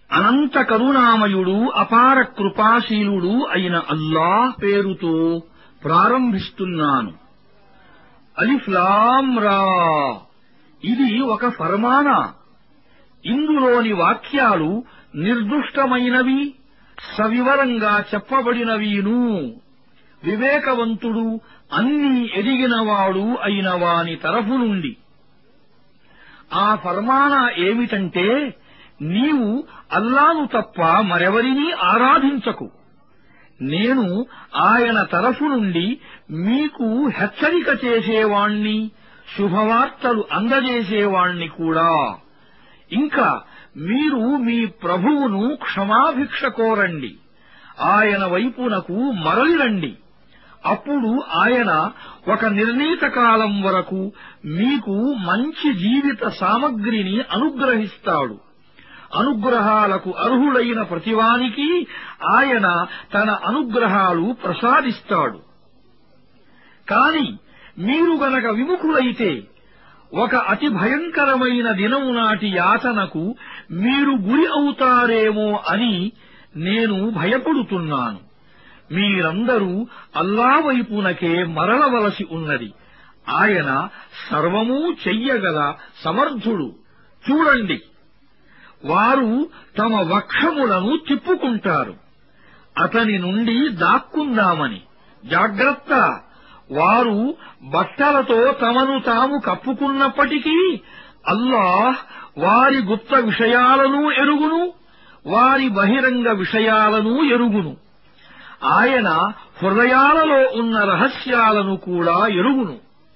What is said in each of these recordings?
అనంత కరుణామయుడు అపార కృపాశీలుడు అయిన అల్లాహ్ పేరుతో ప్రారంభిస్తున్నాను అలిఫ్లాం రా ఇది ఒక ఫర్మానా ఇందులోని వాక్యాలు నిర్దుష్టమైనవి సవివరంగా చెప్పబడినవీను వివేకవంతుడు అన్నీ ఎదిగినవాడు అయిన వాని తరఫు నుండి ఆ ఫర్మానా ఏమిటంటే నీవు అల్లాను తప్ప మరెవరినీ ఆరాధించకు నేను ఆయన తరఫు నుండి మీకు హెచ్చరిక చేసేవాణ్ణి శుభవార్తలు అందజేసేవాణ్ణి కూడా ఇంకా మీరు మీ ప్రభువును క్షమాభిక్ష కోరండి ఆయన వైపునకు మరలిరండి అప్పుడు ఆయన ఒక నిర్ణీత కాలం వరకు మీకు మంచి జీవిత సామగ్రిని అనుగ్రహిస్తాడు అనుగ్రహాలకు అర్హుడైన ప్రతివానికి ఆయన తన అనుగ్రహాలు ప్రసాదిస్తాడు కాని మీరు గనక విముఖులైతే ఒక అతి భయంకరమైన దినము నాటి యాతనకు మీరు గురి అవుతారేమో అని నేను భయపడుతున్నాను మీరందరూ అల్లా వైపునకే మరలవలసి ఉన్నది ఆయన సర్వమూ చెయ్యగల సమర్థుడు చూడండి వారు తమ వక్షములను తిప్పుకుంటారు అతని నుండి దాక్కుందామని జాగ్రత్త వారు బట్టలతో తమను తాము కప్పుకున్నప్పటికీ అల్లాహ్ వారి గుప్త విషయాలను ఎరుగును వారి బహిరంగ విషయాలను ఎరుగును ఆయన హృదయాలలో ఉన్న రహస్యాలను కూడా ఎరుగును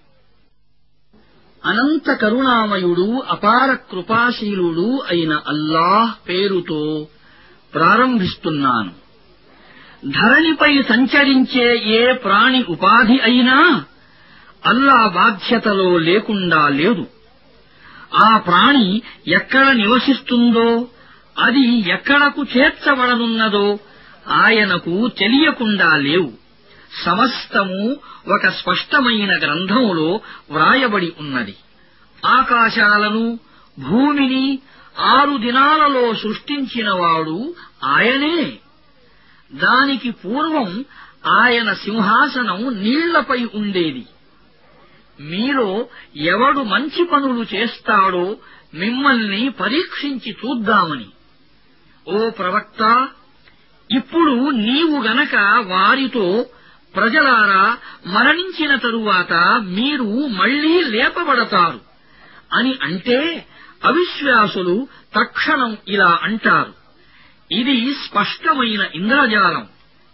అనంత కరుణామయుడు అపార కృపాశీలుడు అయిన అల్లాహ్ పేరుతో ప్రారంభిస్తున్నాను ధరణిపై సంచరించే ఏ ప్రాణి ఉపాధి అయినా అల్లా బాధ్యతలో లేకుండా లేదు ఆ ప్రాణి ఎక్కడ నివసిస్తుందో అది ఎక్కడకు చేర్చబడనున్నదో ఆయనకు తెలియకుండా లేవు సమస్తము ఒక స్పష్టమైన గ్రంథములో వ్రాయబడి ఉన్నది ఆకాశాలను భూమిని ఆరు దినాలలో సృష్టించినవాడు ఆయనే దానికి పూర్వం ఆయన సింహాసనం నీళ్లపై ఉండేది మీలో ఎవడు మంచి పనులు చేస్తాడో మిమ్మల్ని పరీక్షించి చూద్దామని ఓ ప్రవక్త ఇప్పుడు నీవు గనక వారితో ప్రజలారా మరణించిన తరువాత మీరు మళ్లీ లేపబడతారు అని అంటే అవిశ్వాసులు తక్షణం ఇలా అంటారు ఇది స్పష్టమైన ఇంద్రజాలం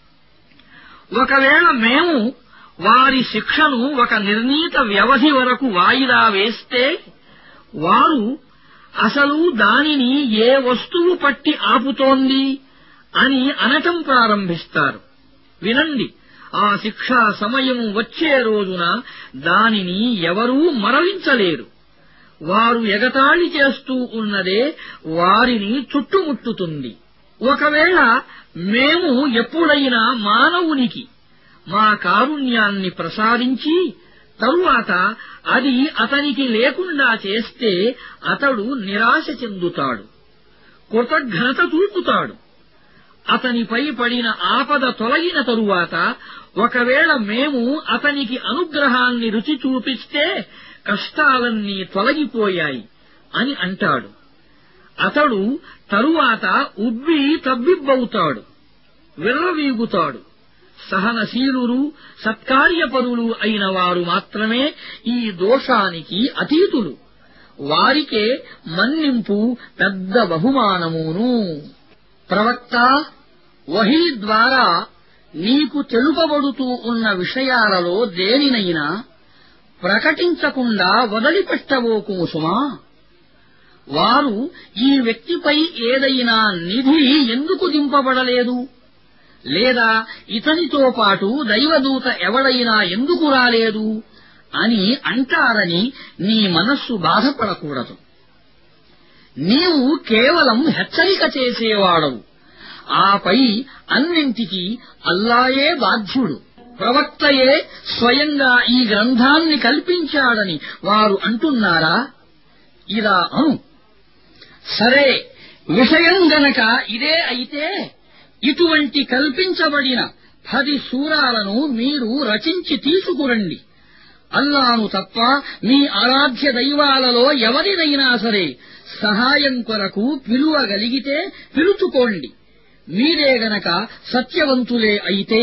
ఒకవేళ మేము వారి శిక్షను ఒక నిర్ణీత వ్యవధి వరకు వాయిదా వేస్తే వారు అసలు దానిని ఏ వస్తువు పట్టి ఆపుతోంది అని అనటం ప్రారంభిస్తారు వినండి ఆ శిక్షా సమయం వచ్చే రోజున దానిని ఎవరూ మరలించలేరు వారు ఎగతాళి చేస్తూ ఉన్నదే వారిని చుట్టుముట్టుతుంది ఒకవేళ మేము ఎప్పుడైనా మానవునికి మా కారుణ్యాన్ని ప్రసాదించి తరువాత అది అతనికి లేకుండా చేస్తే అతడు నిరాశ చెందుతాడు కృతజ్ఞత చూపుతాడు అతనిపై పడిన ఆపద తొలగిన తరువాత ఒకవేళ మేము అతనికి అనుగ్రహాన్ని రుచి చూపిస్తే కష్టాలన్నీ తొలగిపోయాయి అని అంటాడు అతడు తరువాత ఉబ్బి తబ్బిబ్బవుతాడు విర్రవీగుతాడు సహనశీలురు సత్కార్యపరులు అయిన వారు మాత్రమే ఈ దోషానికి అతీతులు వారికే మన్నింపు పెద్ద బహుమానమును ప్రవక్త వహీ ద్వారా నీకు తెలుపబడుతూ ఉన్న విషయాలలో దేనినైనా ప్రకటించకుండా వదిలిపెట్టబోకుము సుమా వారు ఈ వ్యక్తిపై ఏదైనా నిధి ఎందుకు దింపబడలేదు లేదా ఇతనితో పాటు దైవదూత ఎవడైనా ఎందుకు రాలేదు అని అంటారని నీ మనస్సు బాధపడకూడదు నీవు కేవలం హెచ్చరిక చేసేవాడవు ఆపై అన్నింటికీ అల్లాయే బాధ్యుడు ప్రవక్తయే స్వయంగా ఈ గ్రంథాన్ని కల్పించాడని వారు అంటున్నారా ఇలా అను సరే విషయం గనక ఇదే అయితే ఇటువంటి కల్పించబడిన పది సూరాలను మీరు రచించి తీసుకురండి అల్లాను తప్ప మీ ఆరాధ్య దైవాలలో ఎవరినైనా సరే సహాయం కొరకు పిలువగలిగితే పిలుచుకోండి మీరే గనక సత్యవంతులే అయితే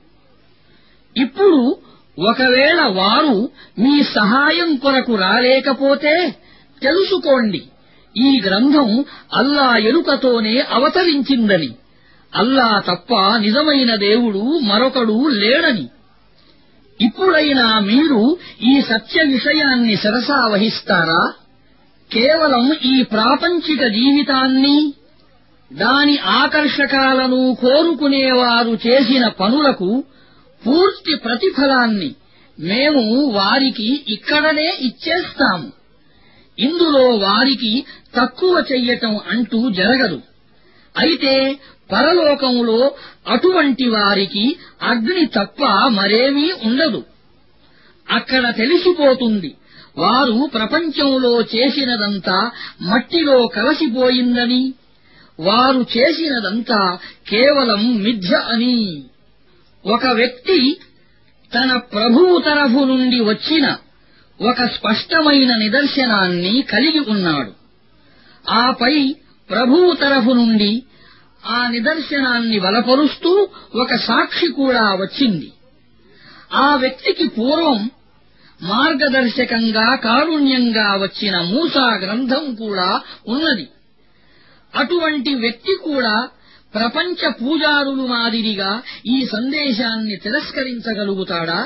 ఇప్పుడు ఒకవేళ వారు మీ సహాయం కొరకు రాలేకపోతే తెలుసుకోండి ఈ గ్రంథం అల్లా ఎరుకతోనే అవతరించిందని అల్లా తప్ప నిజమైన దేవుడు మరొకడు లేడని ఇప్పుడైనా మీరు ఈ సత్య విషయాన్ని శిరసా వహిస్తారా కేవలం ఈ ప్రాపంచిక జీవితాన్ని దాని ఆకర్షకాలను కోరుకునేవారు చేసిన పనులకు పూర్తి ప్రతిఫలాన్ని మేము వారికి ఇక్కడనే ఇచ్చేస్తాము ఇందులో వారికి తక్కువ చెయ్యటం అంటూ జరగదు అయితే పరలోకంలో అటువంటి వారికి అగ్ని తప్ప మరేమీ ఉండదు అక్కడ తెలిసిపోతుంది వారు ప్రపంచంలో చేసినదంతా మట్టిలో కలసిపోయిందని వారు చేసినదంతా కేవలం మిథ్య అని ఒక వ్యక్తి తన ప్రభువు తరఫు నుండి వచ్చిన ఒక స్పష్టమైన నిదర్శనాన్ని కలిగి ఉన్నాడు ఆపై ప్రభువు తరఫు నుండి ఆ నిదర్శనాన్ని బలపరుస్తూ ఒక సాక్షి కూడా వచ్చింది ఆ వ్యక్తికి పూర్వం మార్గదర్శకంగా కారుణ్యంగా వచ్చిన మూసా గ్రంథం కూడా ఉన్నది అటువంటి వ్యక్తి కూడా ప్రపంచ పూజారులు మాదిరిగా ఈ సందేశాన్ని తిరస్కరించగలుగుతాడా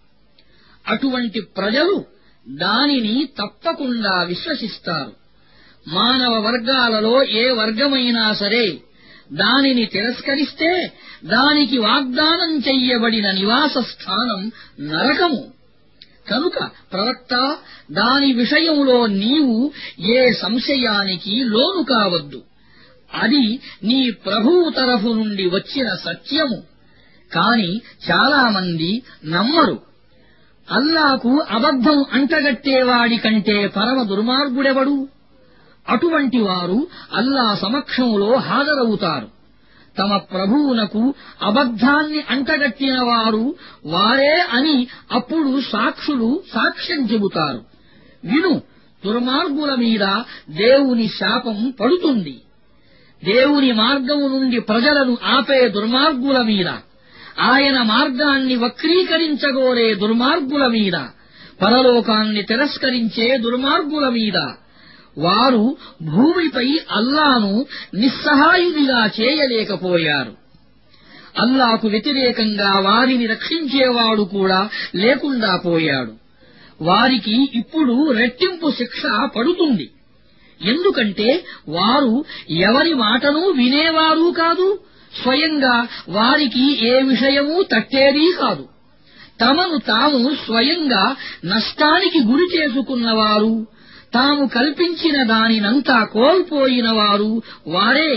అటువంటి ప్రజలు దానిని తప్పకుండా విశ్వసిస్తారు మానవ వర్గాలలో ఏ వర్గమైనా సరే దానిని తిరస్కరిస్తే దానికి వాగ్దానం చెయ్యబడిన నివాస స్థానం నరకము కనుక ప్రవక్త దాని విషయంలో నీవు ఏ సంశయానికి లోను కావద్దు అది నీ ప్రభువు తరఫు నుండి వచ్చిన సత్యము కాని చాలామంది నమ్మరు అల్లాకు అబద్ధం అంటగట్టేవాడి కంటే పరమ దుర్మార్గుడెవడు అటువంటి వారు అల్లా సమక్షంలో హాజరవుతారు తమ ప్రభువునకు అబద్ధాన్ని అంటగట్టిన వారు వారే అని అప్పుడు సాక్షులు సాక్ష్యం చెబుతారు విను దుర్మార్గుల మీద దేవుని శాపం పడుతుంది దేవుని మార్గము నుండి ప్రజలను ఆపే దుర్మార్గుల మీద ఆయన మార్గాన్ని వక్రీకరించగోరే దుర్మార్గుల మీద పరలోకాన్ని తిరస్కరించే దుర్మార్గుల మీద వారు భూమిపై అల్లాను నిస్సహాయునిగా చేయలేకపోయారు అల్లాకు వ్యతిరేకంగా వారిని రక్షించేవాడు కూడా లేకుండా పోయాడు వారికి ఇప్పుడు రెట్టింపు శిక్ష పడుతుంది ఎందుకంటే వారు ఎవరి మాటను వినేవారు కాదు స్వయంగా వారికి ఏ విషయమూ తట్టేదీ కాదు తమను తాము స్వయంగా నష్టానికి గురి చేసుకున్నవారు తాము కల్పించిన దానినంతా కోల్పోయిన వారు వారే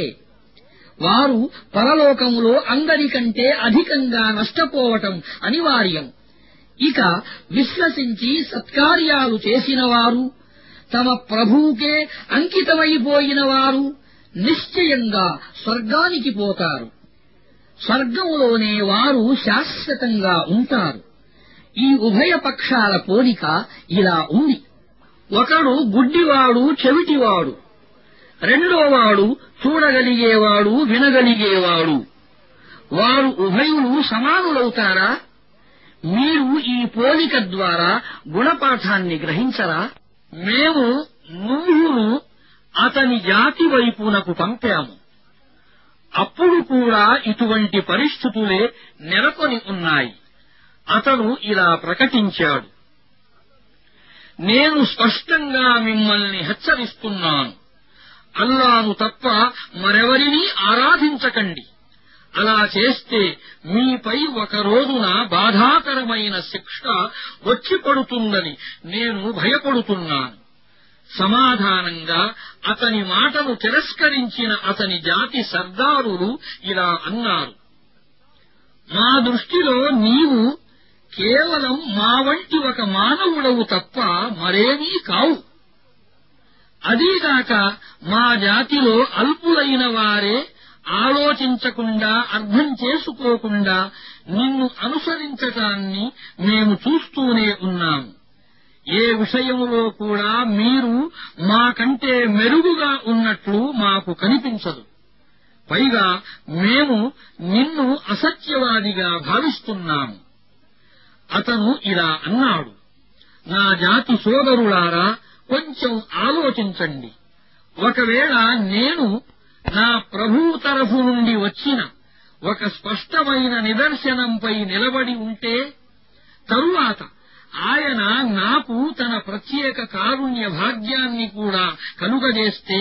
వారు పరలోకములో అందరికంటే అధికంగా నష్టపోవటం అనివార్యం ఇక విశ్వసించి సత్కార్యాలు చేసినవారు తమ ప్రభువుకే అంకితమైపోయిన వారు నిశ్చయంగా స్వర్గానికి పోతారు స్వర్గంలోనే వారు శాశ్వతంగా ఉంటారు ఈ ఉభయ పక్షాల పోలిక ఇలా ఉంది ఒకడు గుడ్డివాడు చెవిటివాడు రెండోవాడు చూడగలిగేవాడు వినగలిగేవాడు వారు ఉభయులు సమానులవుతారా మీరు ఈ పోలిక ద్వారా గుణపాఠాన్ని గ్రహించరా మేము నువ్వును అతని జాతి వైపునకు పంపాము అప్పుడు కూడా ఇటువంటి పరిస్థితులే నెలకొని ఉన్నాయి అతను ఇలా ప్రకటించాడు నేను స్పష్టంగా మిమ్మల్ని హెచ్చరిస్తున్నాను అల్లాను తప్ప మరెవరినీ ఆరాధించకండి అలా చేస్తే మీపై ఒక రోజున బాధాకరమైన శిక్ష వచ్చి పడుతుందని నేను భయపడుతున్నాను సమాధానంగా అతని మాటను తిరస్కరించిన అతని జాతి సర్దారులు ఇలా అన్నారు మా దృష్టిలో నీవు కేవలం మా వంటి ఒక మానవుడవు తప్ప మరేమీ కావు అదీగాక మా జాతిలో అల్పులైన వారే ఆలోచించకుండా అర్థం చేసుకోకుండా నిన్ను అనుసరించటాన్ని మేము చూస్తూనే ఉన్నాము ఏ విషయములో కూడా మీరు మాకంటే మెరుగుగా ఉన్నట్లు మాకు కనిపించదు పైగా మేము నిన్ను అసత్యవాదిగా భావిస్తున్నాము అతను ఇలా అన్నాడు నా జాతి సోదరులారా కొంచెం ఆలోచించండి ఒకవేళ నేను నా ప్రభువు తరఫు నుండి వచ్చిన ఒక స్పష్టమైన నిదర్శనంపై నిలబడి ఉంటే తరువాత ఆయన నాకు తన ప్రత్యేక కారుణ్య భాగ్యాన్ని కూడా కలుగజేస్తే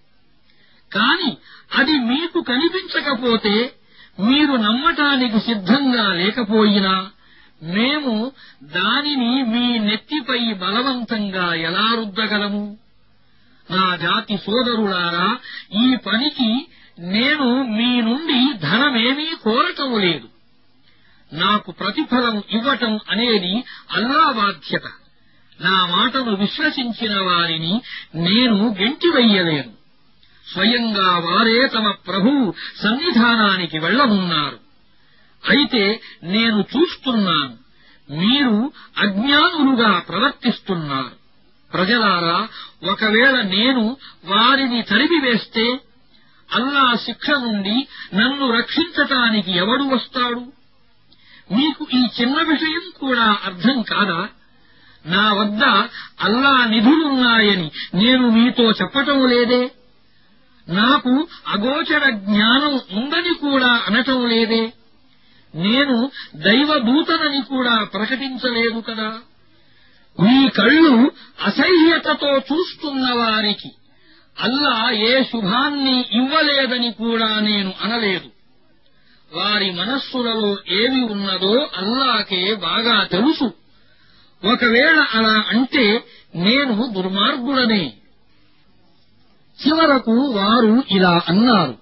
కాని అది మీకు కనిపించకపోతే మీరు నమ్మటానికి సిద్ధంగా లేకపోయినా మేము దానిని మీ నెత్తిపై బలవంతంగా ఎలా రుద్దగలము నా జాతి సోదరులారా ఈ పనికి నేను మీ నుండి ధనమేమీ కోరటం లేదు నాకు ప్రతిఫలం ఇవ్వటం అనేది అల్లా బాధ్యత నా మాటను విశ్వసించిన వారిని నేను గెంటివెయ్యలేను స్వయంగా వారే తమ ప్రభువు సన్నిధానానికి వెళ్లనున్నారు అయితే నేను చూస్తున్నాను మీరు అజ్ఞానులుగా ప్రవర్తిస్తున్నారు ప్రజలారా ఒకవేళ నేను వారిని తరిమివేస్తే అల్లా శిక్ష నుండి నన్ను రక్షించటానికి ఎవడు వస్తాడు మీకు ఈ చిన్న విషయం కూడా అర్థం కాదా నా వద్ద అల్లా నిధులున్నాయని నేను మీతో చెప్పటం లేదే నాకు అగోచర జ్ఞానం ఉందని కూడా అనటం లేదే నేను దైవదూతనని కూడా ప్రకటించలేదు కదా మీ కళ్ళు అసహ్యతతో చూస్తున్న వారికి అల్లా ఏ శుభాన్ని ఇవ్వలేదని కూడా నేను అనలేదు వారి మనస్సులలో ఏమి ఉన్నదో అల్లాకే బాగా తెలుసు ఒకవేళ అలా అంటే నేను దుర్మార్గుడనే చివరకు వారు ఇలా అన్నారు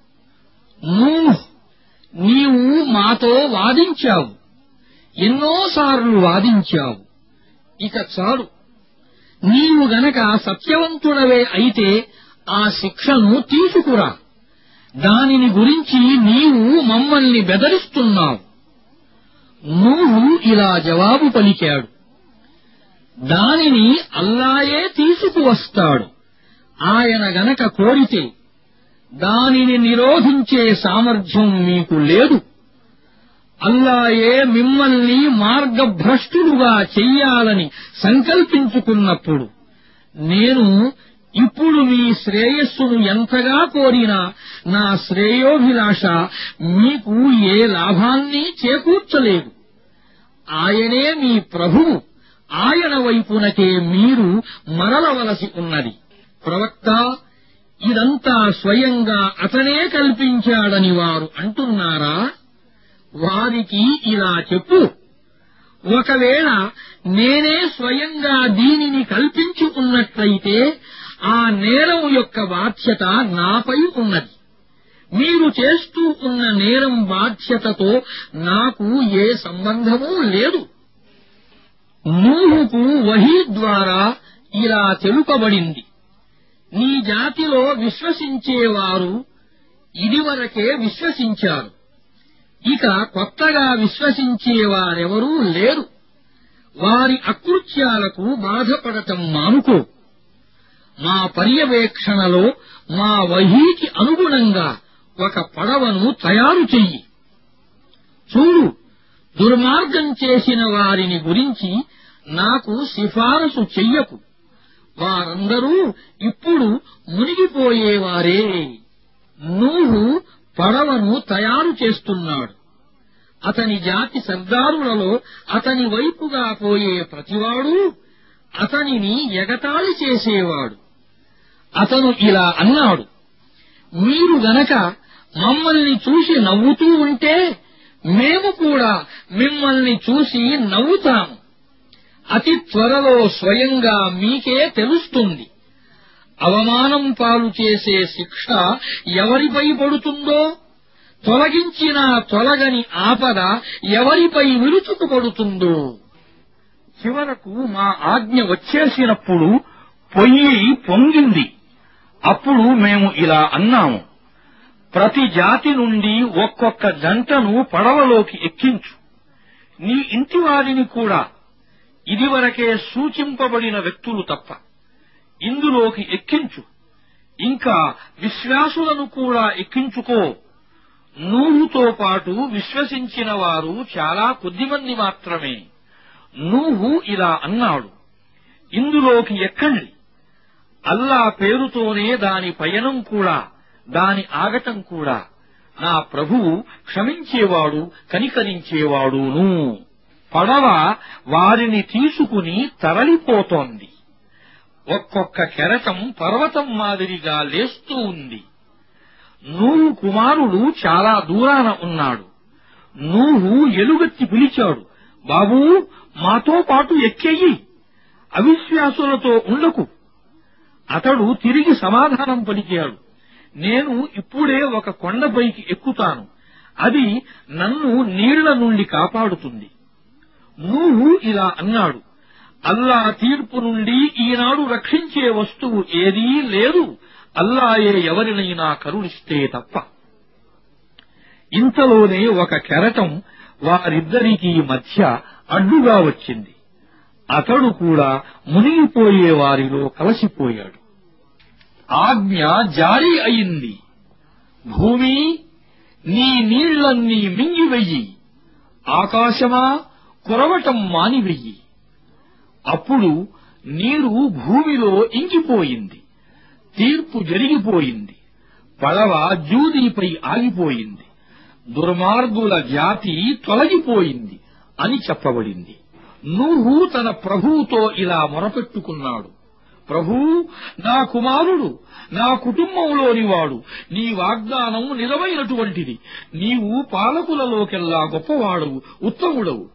నూహ్ నీవు మాతో వాదించావు ఎన్నోసార్లు వాదించావు ఇక చాలు నీవు గనక సత్యవంతుడవే అయితే ఆ శిక్షను తీసుకురా దానిని గురించి నీవు మమ్మల్ని బెదరిస్తున్నావు నువ్వు ఇలా జవాబు పలికాడు దానిని అల్లాయే తీసుకువస్తాడు ఆయన గనక కోరితే దానిని నిరోధించే సామర్థ్యం మీకు లేదు అల్లాయే మిమ్మల్ని మార్గభ్రష్టులుగా చెయ్యాలని సంకల్పించుకున్నప్పుడు నేను ఇప్పుడు మీ శ్రేయస్సును ఎంతగా కోరినా నా శ్రేయోభిలాష మీకు ఏ లాభాన్ని చేకూర్చలేదు ఆయనే మీ ప్రభువు ఆయన వైపునకే మీరు మరలవలసి ఉన్నది ప్రవక్త ఇదంతా స్వయంగా అతనే కల్పించాడని వారు అంటున్నారా వారికి ఇలా చెప్పు ఒకవేళ నేనే స్వయంగా దీనిని కల్పించుకున్నట్లయితే ఆ నేరం యొక్క బాధ్యత నాపై ఉన్నది మీరు చేస్తూ ఉన్న నేరం బాధ్యతతో నాకు ఏ సంబంధమూ లేదు నూహుకు వహీ ద్వారా ఇలా తెలుపబడింది నీ జాతిలో విశ్వసించేవారు ఇదివరకే విశ్వసించారు ఇక కొత్తగా విశ్వసించేవారెవరూ లేరు వారి అకృత్యాలకు బాధపడటం మానుకో మా పర్యవేక్షణలో మా వహీకి అనుగుణంగా ఒక పడవను తయారు చెయ్యి చూడు దుర్మార్గం చేసిన వారిని గురించి నాకు సిఫారసు చెయ్యకు వారందరూ ఇప్పుడు మునిగిపోయేవారే నూహు పడవను తయారు చేస్తున్నాడు అతని జాతి సర్దారులలో అతని వైపుగా పోయే ప్రతివాడు అతనిని ఎగతాళి చేసేవాడు అతను ఇలా అన్నాడు మీరు గనక మమ్మల్ని చూసి నవ్వుతూ ఉంటే మేము కూడా మిమ్మల్ని చూసి నవ్వుతాము అతి త్వరలో స్వయంగా మీకే తెలుస్తుంది అవమానం పాలు చేసే శిక్ష ఎవరిపై పడుతుందో తొలగించిన తొలగని ఆపద ఎవరిపై విరుచుకుపడుతుందో చివరకు మా ఆజ్ఞ వచ్చేసినప్పుడు పొయ్యి పొంగింది అప్పుడు మేము ఇలా అన్నాము ప్రతి జాతి నుండి ఒక్కొక్క జంటను పడవలోకి ఎక్కించు నీ ఇంటి వారిని కూడా ఇదివరకే సూచింపబడిన వ్యక్తులు తప్ప ఇందులోకి ఎక్కించు ఇంకా విశ్వాసులను కూడా ఎక్కించుకో నూహుతో పాటు విశ్వసించిన వారు చాలా కొద్దిమంది మాత్రమే నూహు ఇలా అన్నాడు ఇందులోకి ఎక్కండి అల్లా పేరుతోనే దాని పయనం కూడా దాని ఆగటం కూడా నా ప్రభువు క్షమించేవాడు కనికరించేవాడును పడవ వారిని తీసుకుని తరలిపోతోంది ఒక్కొక్క కెరటం పర్వతం మాదిరిగా లేస్తూ ఉంది నూహు కుమారుడు చాలా దూరాన ఉన్నాడు నూహు ఎలుగెత్తి పిలిచాడు బాబూ మాతో పాటు ఎక్కెయ్యి అవిశ్వాసులతో ఉండకు అతడు తిరిగి సమాధానం పలికాడు నేను ఇప్పుడే ఒక కొండపైకి ఎక్కుతాను అది నన్ను నీళ్ల నుండి కాపాడుతుంది నూహు ఇలా అన్నాడు అల్లా తీర్పు నుండి ఈనాడు రక్షించే వస్తువు ఏదీ లేదు అల్లాయే ఎవరినైనా కరుణిస్తే తప్ప ఇంతలోనే ఒక కెరటం వారిద్దరికీ మధ్య అడ్డుగా వచ్చింది అతడు కూడా మునిగిపోయే వారిలో కలసిపోయాడు ఆజ్ఞ జారీ అయింది భూమి నీ నీళ్లన్నీ మింగివెయ్యి ఆకాశమా కురవటం మానివెయ్యి అప్పుడు నీరు భూమిలో ఇంకిపోయింది తీర్పు జరిగిపోయింది పడవ జూదీపై ఆగిపోయింది దుర్మార్గుల జాతి తొలగిపోయింది అని చెప్పబడింది నువ్వు తన ప్రభువుతో ఇలా మొరపెట్టుకున్నాడు ప్రభూ నా కుమారుడు నా కుటుంబంలోని వాడు నీ వాగ్దానం నిజమైనటువంటిది నీవు పాలకులలోకెల్లా గొప్పవాడవు ఉత్తముడవు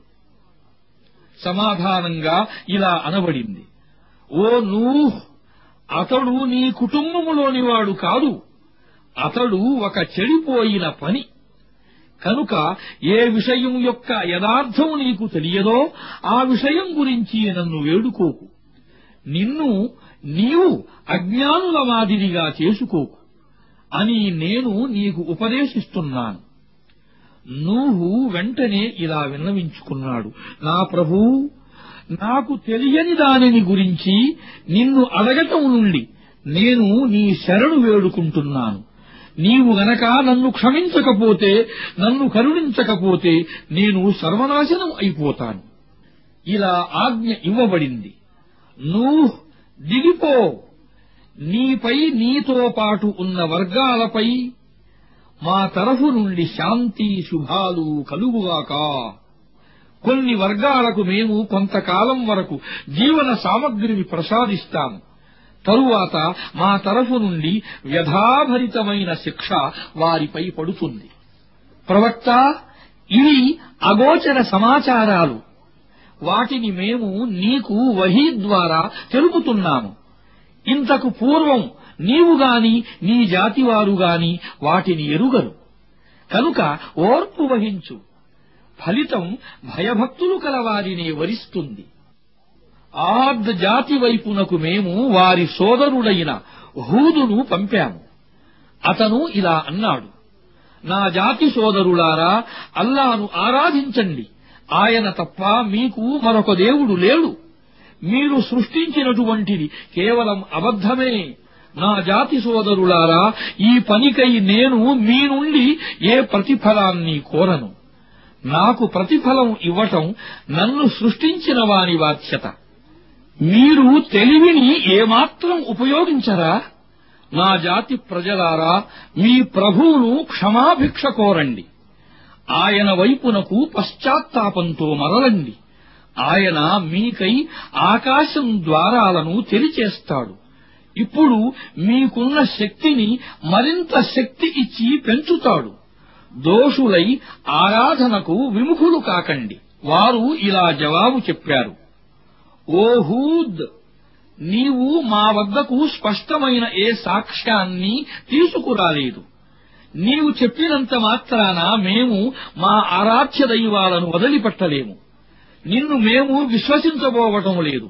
సమాధానంగా ఇలా అనబడింది ఓ నూహ్ అతడు నీ కుటుంబములోని వాడు కాదు అతడు ఒక చెడిపోయిన పని కనుక ఏ విషయం యొక్క యథార్థం నీకు తెలియదో ఆ విషయం గురించి నన్ను వేడుకోకు నిన్ను నీవు అజ్ఞానుల మాదిరిగా చేసుకోకు అని నేను నీకు ఉపదేశిస్తున్నాను నువ్వు వెంటనే ఇలా విన్నవించుకున్నాడు నా ప్రభూ నాకు తెలియని దానిని గురించి నిన్ను అడగటం నుండి నేను నీ శరణు వేడుకుంటున్నాను నీవు గనక నన్ను క్షమించకపోతే నన్ను కరుణించకపోతే నేను సర్వనాశనం అయిపోతాను ఇలా ఆజ్ఞ ఇవ్వబడింది నువ్వు దిగిపో నీపై నీతో పాటు ఉన్న వర్గాలపై మా తరఫు నుండి శాంతి శుభాలు కలుగుగాక కొన్ని వర్గాలకు మేము కొంతకాలం వరకు జీవన సామగ్రిని ప్రసాదిస్తాము తరువాత మా తరఫు నుండి వ్యధాభరితమైన శిక్ష వారిపై పడుతుంది ప్రవక్త ఇవి అగోచర సమాచారాలు వాటిని మేము నీకు వహీ ద్వారా తెలుపుతున్నాము ఇంతకు పూర్వం నీవు గాని నీ జాతివారు గాని వాటిని ఎరుగరు కనుక ఓర్పు వహించు ఫలితం భయభక్తులు కలవారినే వరిస్తుంది ఆద్ జాతి వైపునకు మేము వారి సోదరుడైన హూదును పంపాము అతను ఇలా అన్నాడు నా జాతి సోదరులారా అల్లాను ఆరాధించండి ఆయన తప్ప మీకు మరొక దేవుడు లేడు మీరు సృష్టించినటువంటిది కేవలం అబద్ధమే నా జాతి సోదరులారా ఈ పనికై నేను మీ నుండి ఏ ప్రతిఫలాన్ని కోరను నాకు ప్రతిఫలం ఇవ్వటం నన్ను సృష్టించిన వాని బాధ్యత మీరు తెలివిని ఏమాత్రం ఉపయోగించరా నా జాతి ప్రజలారా మీ ప్రభువును క్షమాభిక్ష కోరండి ఆయన వైపునకు పశ్చాత్తాపంతో మరలండి ఆయన మీకై ఆకాశం ద్వారాలను తెరిచేస్తాడు ఇప్పుడు మీకున్న శక్తిని మరింత శక్తి ఇచ్చి పెంచుతాడు దోషులై ఆరాధనకు విముఖులు కాకండి వారు ఇలా జవాబు చెప్పారు ఓ హూద్ నీవు మా వద్దకు స్పష్టమైన ఏ సాక్ష్యాన్ని తీసుకురాలేదు నీవు చెప్పినంత మాత్రాన మేము మా ఆరాధ్య దైవాలను వదిలిపెట్టలేము నిన్ను మేము విశ్వసించబోవటం లేదు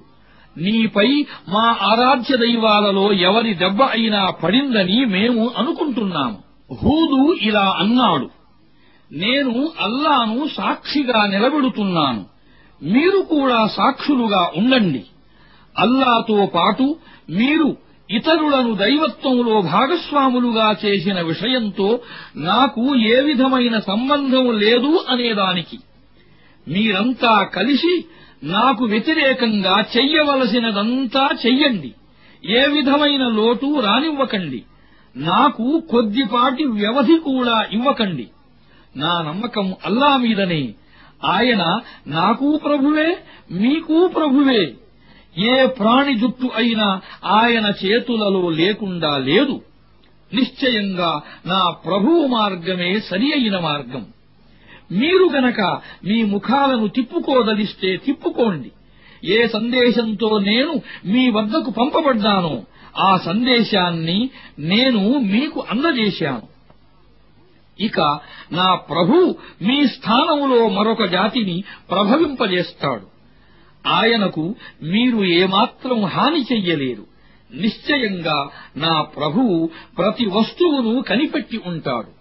నీపై మా ఆరాధ్య దైవాలలో ఎవరి దెబ్బ అయినా పడిందని మేము అనుకుంటున్నాము హూదు ఇలా అన్నాడు నేను అల్లాను సాక్షిగా నిలబెడుతున్నాను మీరు కూడా సాక్షులుగా ఉండండి అల్లాతో పాటు మీరు ఇతరులను దైవత్వంలో భాగస్వాములుగా చేసిన విషయంతో నాకు ఏ విధమైన సంబంధం లేదు అనేదానికి మీరంతా కలిసి నాకు వ్యతిరేకంగా చెయ్యవలసినదంతా చెయ్యండి ఏ విధమైన లోటు రానివ్వకండి నాకు కొద్దిపాటి వ్యవధి కూడా ఇవ్వకండి నా నమ్మకం అల్లా మీదనే ఆయన నాకు ప్రభువే మీకు ప్రభువే ఏ ప్రాణి జుట్టు అయినా ఆయన చేతులలో లేకుండా లేదు నిశ్చయంగా నా ప్రభువు మార్గమే సరి అయిన మార్గం మీరు గనక మీ ముఖాలను తిప్పుకోదలిస్తే తిప్పుకోండి ఏ సందేశంతో నేను మీ వద్దకు పంపబడ్డానో ఆ సందేశాన్ని నేను మీకు అందజేశాను ఇక నా ప్రభు మీ స్థానంలో మరొక జాతిని ప్రభవింపజేస్తాడు ఆయనకు మీరు ఏమాత్రం హాని చెయ్యలేరు నిశ్చయంగా నా ప్రభువు ప్రతి వస్తువును కనిపెట్టి ఉంటాడు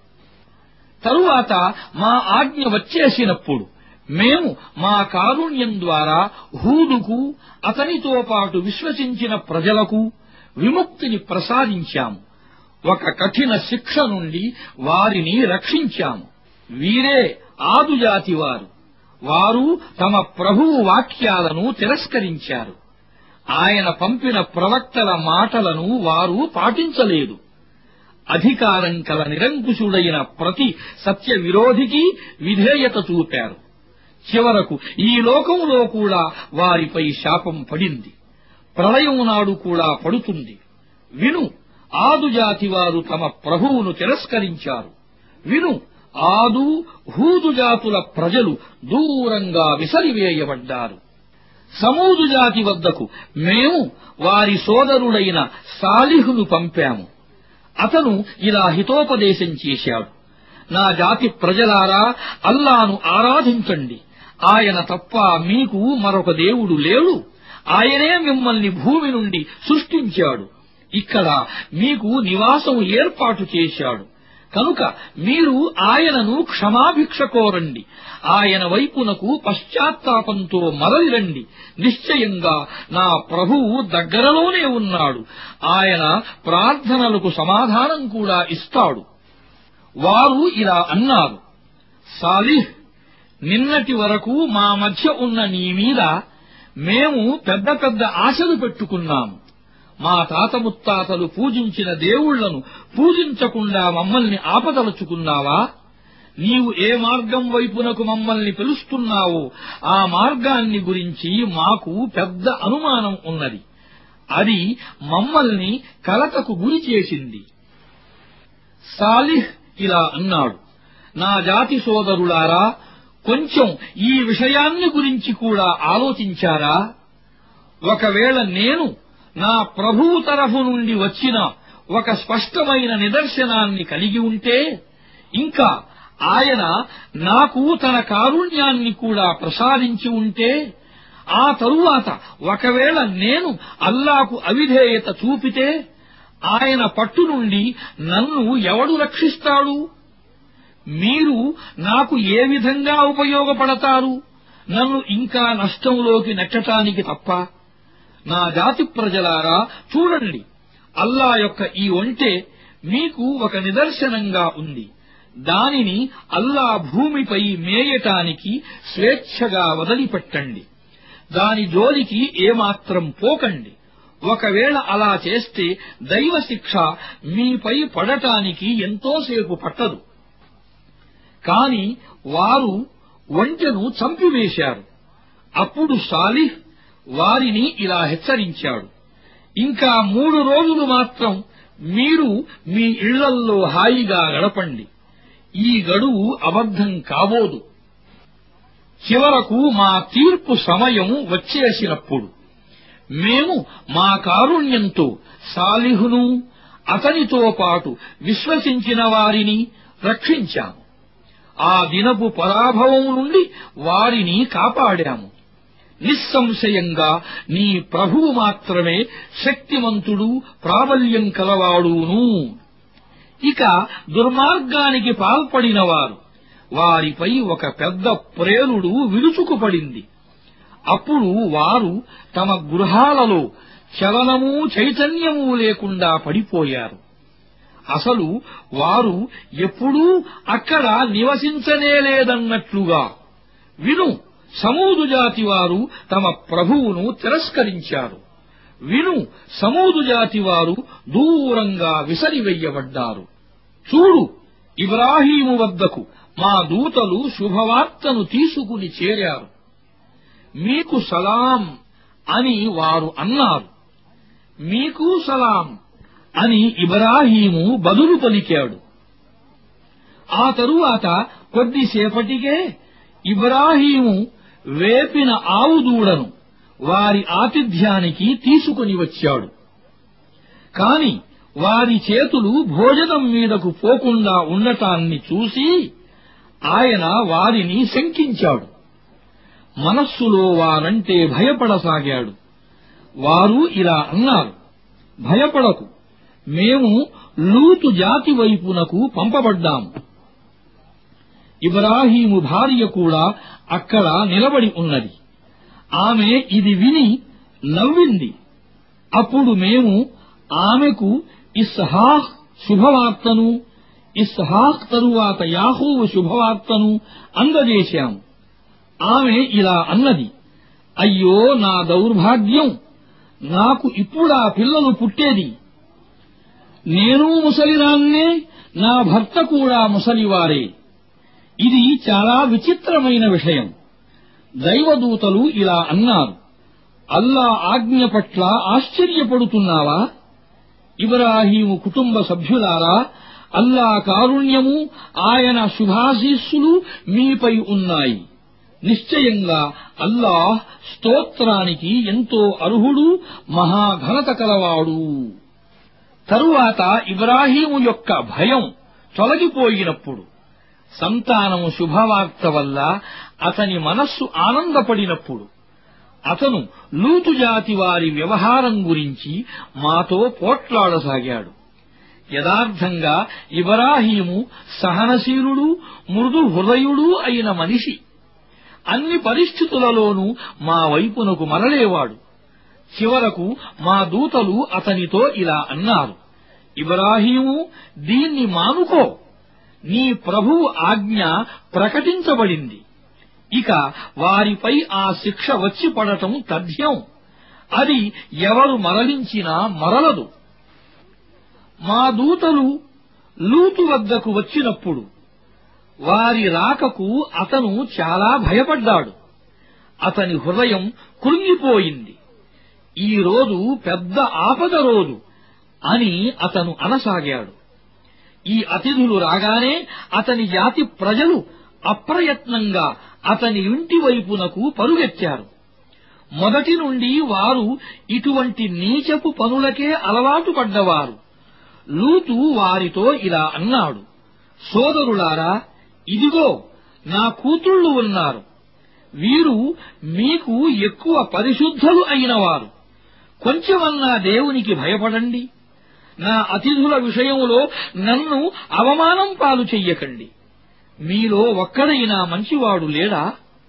తరువాత మా ఆజ్ఞ వచ్చేసినప్పుడు మేము మా కారుణ్యం ద్వారా హూదుకు అతనితో పాటు విశ్వసించిన ప్రజలకు విముక్తిని ప్రసాదించాము ఒక కఠిన శిక్ష నుండి వారిని రక్షించాము వీరే ఆదుజాతి వారు వారు తమ ప్రభువు వాక్యాలను తిరస్కరించారు ఆయన పంపిన ప్రవక్తల మాటలను వారు పాటించలేదు అధికారం కల నిరంకుశుడైన ప్రతి సత్య విరోధికి విధేయత చూపారు చివరకు ఈ లోకంలో కూడా వారిపై శాపం పడింది ప్రళయం నాడు కూడా పడుతుంది విను ఆదుజాతి వారు తమ ప్రభువును తిరస్కరించారు విను ఆదు హూదు జాతుల ప్రజలు దూరంగా విసరివేయబడ్డారు సమూదు జాతి వద్దకు మేము వారి సోదరుడైన సాలిహును పంపాము అతను ఇలా హితోపదేశం చేశాడు నా జాతి ప్రజలారా అల్లాను ఆరాధించండి ఆయన తప్ప మీకు మరొక దేవుడు లేడు ఆయనే మిమ్మల్ని భూమి నుండి సృష్టించాడు ఇక్కడ మీకు నివాసం ఏర్పాటు చేశాడు కనుక మీరు ఆయనను క్షమాభిక్ష కోరండి ఆయన వైపునకు పశ్చాత్తాపంతో మరలిరండి నిశ్చయంగా నా ప్రభువు దగ్గరలోనే ఉన్నాడు ఆయన ప్రార్థనలకు సమాధానం కూడా ఇస్తాడు వారు ఇలా అన్నారు సాలిహ్ నిన్నటి వరకు మా మధ్య ఉన్న నీ మీద మేము పెద్ద పెద్ద ఆశలు పెట్టుకున్నాము మా తాత ముత్తాతలు పూజించిన దేవుళ్లను పూజించకుండా మమ్మల్ని ఆపదలుచుకున్నావా నీవు ఏ మార్గం వైపునకు మమ్మల్ని పిలుస్తున్నావో ఆ మార్గాన్ని గురించి మాకు పెద్ద అనుమానం ఉన్నది అది మమ్మల్ని కలతకు గురి చేసింది సాలిహ్ ఇలా అన్నాడు నా జాతి సోదరులారా కొంచెం ఈ విషయాన్ని గురించి కూడా ఆలోచించారా ఒకవేళ నేను నా ప్రభువు తరఫు నుండి వచ్చిన ఒక స్పష్టమైన నిదర్శనాన్ని కలిగి ఉంటే ఇంకా ఆయన నాకు తన కారుణ్యాన్ని కూడా ప్రసాదించి ఉంటే ఆ తరువాత ఒకవేళ నేను అల్లాకు అవిధేయత చూపితే ఆయన పట్టు నుండి నన్ను ఎవడు రక్షిస్తాడు మీరు నాకు ఏ విధంగా ఉపయోగపడతారు నన్ను ఇంకా నష్టంలోకి నెట్టటానికి తప్ప నా జాతి ప్రజలారా చూడండి అల్లా యొక్క ఈ ఒంటె మీకు ఒక నిదర్శనంగా ఉంది దానిని అల్లా భూమిపై మేయటానికి స్వేచ్ఛగా వదిలిపెట్టండి దాని జోలికి ఏమాత్రం పోకండి ఒకవేళ అలా చేస్తే దైవశిక్ష మీపై పడటానికి ఎంతోసేపు పట్టదు కాని వారు ఒంటెను చంపివేశారు అప్పుడు సాలిహ్ వారిని ఇలా హెచ్చరించాడు ఇంకా మూడు రోజులు మాత్రం మీరు మీ ఇళ్లల్లో హాయిగా గడపండి ఈ గడువు అబద్ధం కాబోదు చివరకు మా తీర్పు సమయం వచ్చేసినప్పుడు మేము మా కారుణ్యంతో సాలిహును అతనితో పాటు విశ్వసించిన వారిని రక్షించాము ఆ దినపు పరాభవం నుండి వారిని కాపాడాము నిస్సంశయంగా నీ ప్రభువు మాత్రమే శక్తిమంతుడు ప్రాబల్యం కలవాడును ఇక దుర్మార్గానికి పాల్పడినవారు వారిపై ఒక పెద్ద ప్రేలుడు విరుచుకుపడింది అప్పుడు వారు తమ గృహాలలో చలనము చైతన్యము లేకుండా పడిపోయారు అసలు వారు ఎప్పుడూ అక్కడ నివసించనేలేదన్నట్లుగా విను సమూదు జాతి వారు తమ ప్రభువును తిరస్కరించారు విను సమూదు జాతి వారు దూరంగా విసరివెయ్యబడ్డారు చూడు ఇబ్రాహీము వద్దకు మా దూతలు శుభవార్తను తీసుకుని చేరారు మీకు సలాం అని వారు అన్నారు మీకు సలాం అని ఇబ్రాహీము బదులు పలికాడు ఆ తరువాత కొద్దిసేపటికే ఇబ్రాహీము వేపిన ఆవు దూడను వారి ఆతిథ్యానికి తీసుకుని వచ్చాడు కాని వారి చేతులు భోజనం మీదకు పోకుండా ఉండటాన్ని చూసి ఆయన వారిని శంకించాడు మనస్సులో వారంటే భయపడసాగాడు వారు ఇలా అన్నారు భయపడకు మేము లూతు జాతి వైపునకు పంపబడ్డాము ఇబ్రాహీము భార్య కూడా అక్కడ నిలబడి ఉన్నది ఆమె ఇది విని నవ్వింది అప్పుడు మేము ఆమెకు ఇస్హాహ్ శుభవార్తను ఇస్హాక్ తరువాత యాహూవు శుభవార్తను అందజేశాము ఆమె ఇలా అన్నది అయ్యో నా దౌర్భాగ్యం నాకు ఇప్పుడా పిల్లలు పుట్టేది నేను ముసలిదాన్నే నా భర్త కూడా ముసలివారే ఇది చాలా విచిత్రమైన విషయం దైవదూతలు ఇలా అన్నారు అల్లా ఆజ్ఞ పట్ల ఆశ్చర్యపడుతున్నావా ఇబ్రాహీము కుటుంబ సభ్యులారా అల్లా కారుణ్యము ఆయన శుభాశీస్సులు మీపై ఉన్నాయి నిశ్చయంగా అల్లాహ్ స్తోత్రానికి ఎంతో అర్హుడు మహాఘనత కలవాడు తరువాత ఇబ్రాహీము యొక్క భయం తొలగిపోయినప్పుడు సంతానము శుభవార్త వల్ల అతని మనస్సు ఆనందపడినప్పుడు అతను లూతు జాతి వారి వ్యవహారం గురించి మాతో పోట్లాడసాగాడు యథార్థంగా ఇబ్రాహీము సహనశీలుడు మృదు హృదయుడు అయిన మనిషి అన్ని పరిస్థితులలోనూ మా వైపునకు మరలేవాడు చివరకు మా దూతలు అతనితో ఇలా అన్నారు ఇబ్రాహీము దీన్ని మానుకో నీ ప్రభువు ఆజ్ఞ ప్రకటించబడింది ఇక వారిపై ఆ శిక్ష వచ్చి పడటం తథ్యం అది ఎవరు మరలించినా మరలదు మా దూతలు లూతు వద్దకు వచ్చినప్పుడు వారి రాకకు అతను చాలా భయపడ్డాడు అతని హృదయం కృంగిపోయింది ఈ రోజు పెద్ద ఆపద రోజు అని అతను అనసాగాడు ఈ అతిథులు రాగానే అతని జాతి ప్రజలు అప్రయత్నంగా అతని ఇంటి వైపునకు పరుగెత్తారు మొదటి నుండి వారు ఇటువంటి నీచపు పనులకే అలవాటు పడ్డవారు లూతు వారితో ఇలా అన్నాడు సోదరులారా ఇదిగో నా కూతుళ్ళు ఉన్నారు వీరు మీకు ఎక్కువ పరిశుద్ధులు అయినవారు కొంచెమన్నా దేవునికి భయపడండి నా అతిథుల విషయంలో నన్ను అవమానం పాలు చెయ్యకండి మీలో ఒక్కడైనా మంచివాడు లేడా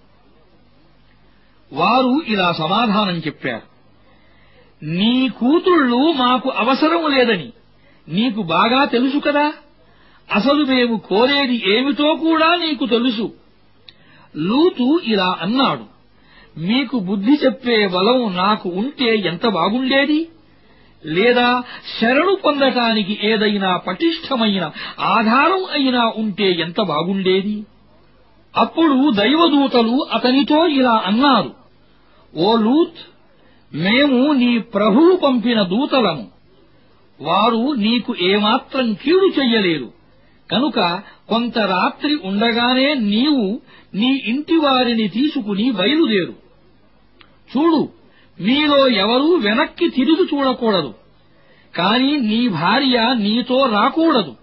వారు ఇలా సమాధానం చెప్పారు నీ కూతుళ్ళు మాకు అవసరం లేదని నీకు బాగా తెలుసు కదా అసలు మేము కోరేది ఏమిటో కూడా నీకు తెలుసు లూతు ఇలా అన్నాడు మీకు బుద్ధి చెప్పే బలం నాకు ఉంటే ఎంత బాగుండేది లేదా శరణు పొందటానికి ఏదైనా పటిష్టమైన ఆధారం అయినా ఉంటే ఎంత బాగుండేది అప్పుడు దైవదూతలు అతనితో ఇలా అన్నారు ఓ లూత్ మేము నీ ప్రభువు పంపిన దూతలము వారు నీకు ఏమాత్రం కీడు చెయ్యలేరు కనుక కొంత రాత్రి ఉండగానే నీవు నీ ఇంటి వారిని తీసుకుని బయలుదేరు చూడు మీలో ఎవరూ వెనక్కి తిరిగి చూడకూడదు కాని నీ భార్య నీతో రాకూడదు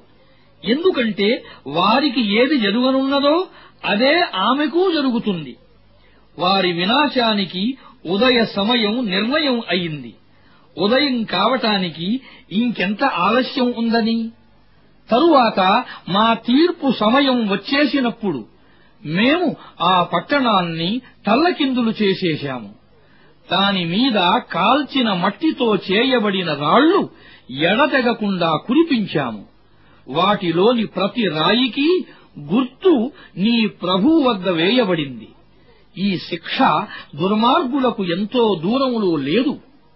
ఎందుకంటే వారికి ఏది జరగనున్నదో అదే ఆమెకు జరుగుతుంది వారి వినాశానికి ఉదయ సమయం నిర్ణయం అయింది ఉదయం కావటానికి ఇంకెంత ఆలస్యం ఉందని తరువాత మా తీర్పు సమయం వచ్చేసినప్పుడు మేము ఆ పట్టణాన్ని తల్లకిందులు చేసేశాము దాని మీద కాల్చిన మట్టితో చేయబడిన రాళ్లు ఎడతెగకుండా కురిపించాము వాటిలోని ప్రతి రాయికి గుర్తు నీ ప్రభువు వద్ద వేయబడింది ఈ శిక్ష దుర్మార్గులకు ఎంతో దూరములో లేదు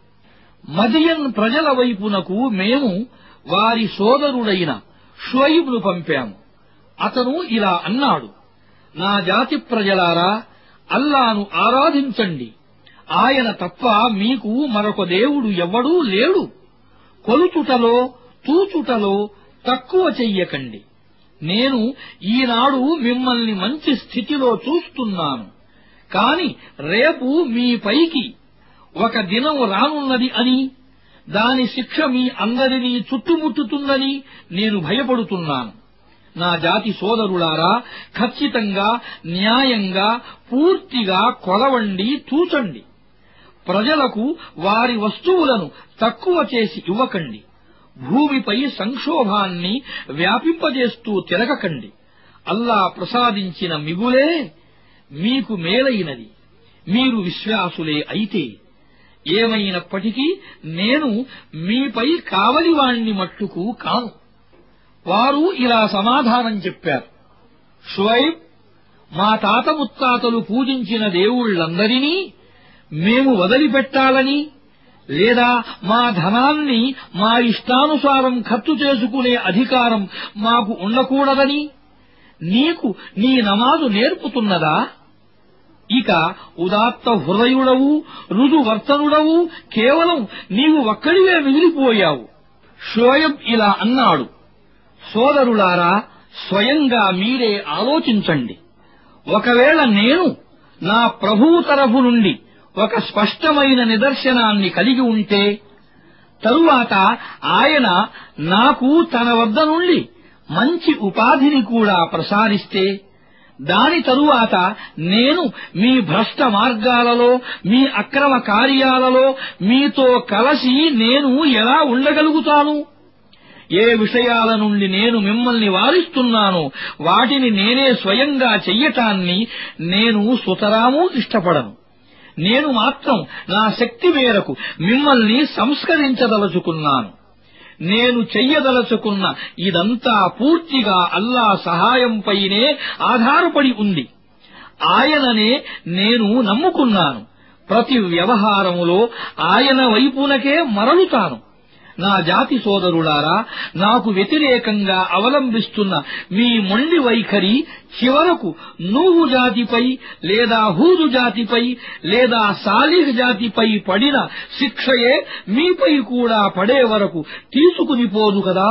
మదియన్ ప్రజల వైపునకు మేము వారి సోదరుడైన షుయిబ్ను పంపాము అతను ఇలా అన్నాడు నా జాతి ప్రజలారా అల్లాను ఆరాధించండి ఆయన తప్ప మీకు మరొక దేవుడు ఎవ్వడూ లేడు కొలుచుటలో తూచుటలో తక్కువ చెయ్యకండి నేను ఈనాడు మిమ్మల్ని మంచి స్థితిలో చూస్తున్నాను కాని రేపు మీ పైకి ఒక దినం రానున్నది అని దాని శిక్ష మీ అందరినీ చుట్టుముట్టుతుందని నేను భయపడుతున్నాను నా జాతి సోదరులారా ఖచ్చితంగా న్యాయంగా పూర్తిగా కొలవండి తూచండి ప్రజలకు వారి వస్తువులను తక్కువ చేసి ఇవ్వకండి భూమిపై సంక్షోభాన్ని వ్యాపింపజేస్తూ తిరగకండి అల్లా ప్రసాదించిన మిగులే మీకు మేలైనది మీరు విశ్వాసులే అయితే ఏమైనప్పటికీ నేను మీపై కావలివాణ్ణి మట్టుకు కాను వారు ఇలా సమాధానం చెప్పారు షువైబ్ మా తాత ముత్తాతలు పూజించిన దేవుళ్లందరినీ మేము వదిలిపెట్టాలని లేదా మా ధనాన్ని మా ఇష్టానుసారం ఖర్చు చేసుకునే అధికారం మాకు ఉండకూడదని నీకు నీ నమాజు నేర్పుతున్నదా ఇక ఉదాత్త హృదయుడవు రుజువర్తనుడవు కేవలం నీవు ఒక్కడివే మిగిలిపోయావు షోయబ్ ఇలా అన్నాడు సోదరులారా స్వయంగా మీరే ఆలోచించండి ఒకవేళ నేను నా ప్రభువు తరఫు నుండి ఒక స్పష్టమైన నిదర్శనాన్ని కలిగి ఉంటే తరువాత ఆయన నాకు తన వద్ద నుండి మంచి ఉపాధిని కూడా ప్రసాదిస్తే దాని తరువాత నేను మీ భ్రష్ట మార్గాలలో మీ అక్రమ కార్యాలలో మీతో కలసి నేను ఎలా ఉండగలుగుతాను ఏ విషయాల నుండి నేను మిమ్మల్ని వారిస్తున్నానో వాటిని నేనే స్వయంగా చెయ్యటాన్ని నేను సుతరాము ఇష్టపడను నేను మాత్రం నా శక్తి మేరకు మిమ్మల్ని సంస్కరించదలుచుకున్నాను నేను చెయ్యదలుచుకున్న ఇదంతా పూర్తిగా అల్లా సహాయంపైనే ఆధారపడి ఉంది ఆయననే నేను నమ్ముకున్నాను ప్రతి వ్యవహారములో ఆయన వైపునకే మరలుతాను నా జాతి సోదరులారా నాకు వ్యతిరేకంగా అవలంబిస్తున్న మీ మొండి వైఖరి చివరకు నూహు జాతిపై లేదా హూదు జాతిపై లేదా సాలిహ్ జాతిపై పడిన శిక్షయే మీపై కూడా పడే వరకు తీసుకుని పోదు కదా